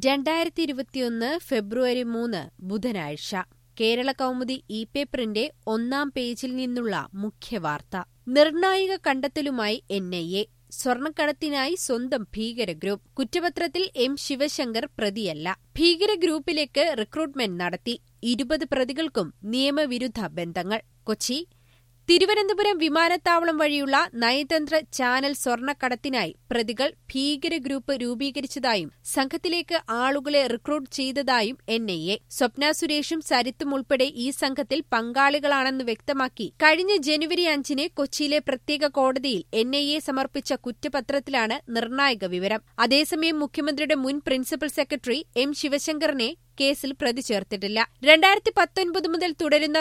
രണ്ടായിരത്തി ഇരുപത്തിയൊന്ന് ഫെബ്രുവരി മൂന്ന് ബുധനാഴ്ച കേരള കൗമുദി ഇ പേപ്പറിന്റെ ഒന്നാം പേജിൽ നിന്നുള്ള മുഖ്യവാർത്ത നിർണായക കണ്ടെത്തലുമായി എൻ ഐ എ സ്വർണ്ണക്കടത്തിനായി സ്വന്തം ഭീകരഗ്രൂപ്പ് കുറ്റപത്രത്തിൽ എം ശിവശങ്കർ പ്രതിയല്ല ഭീകരഗ്രൂപ്പിലേക്ക് റിക്രൂട്ട്മെന്റ് നടത്തി ഇരുപത് പ്രതികൾക്കും നിയമവിരുദ്ധ ബന്ധങ്ങൾ കൊച്ചി തിരുവനന്തപുരം വിമാനത്താവളം വഴിയുള്ള നയതന്ത്ര ചാനൽ സ്വർണ്ണക്കടത്തിനായി പ്രതികൾ ഭീകരഗ്രൂപ്പ് രൂപീകരിച്ചതായും സംഘത്തിലേക്ക് ആളുകളെ റിക്രൂട്ട് ചെയ്തതായും എൻ ഐ എ സ്വപ്ന സുരേഷും സരിത്തും ഉൾപ്പെടെ ഈ സംഘത്തിൽ പങ്കാളികളാണെന്ന് വ്യക്തമാക്കി കഴിഞ്ഞ ജനുവരി അഞ്ചിന് കൊച്ചിയിലെ പ്രത്യേക കോടതിയിൽ എൻ ഐ എ സമർപ്പിച്ച കുറ്റപത്രത്തിലാണ് നിർണായക വിവരം അതേസമയം മുഖ്യമന്ത്രിയുടെ മുൻ പ്രിൻസിപ്പൽ സെക്രട്ടറി എം ശിവശങ്കറിനെ കേസിൽ പ്രതി ചേർത്തിട്ടില്ല രണ്ടായിരത്തി പത്തൊൻപത് മുതൽ തുടരുന്ന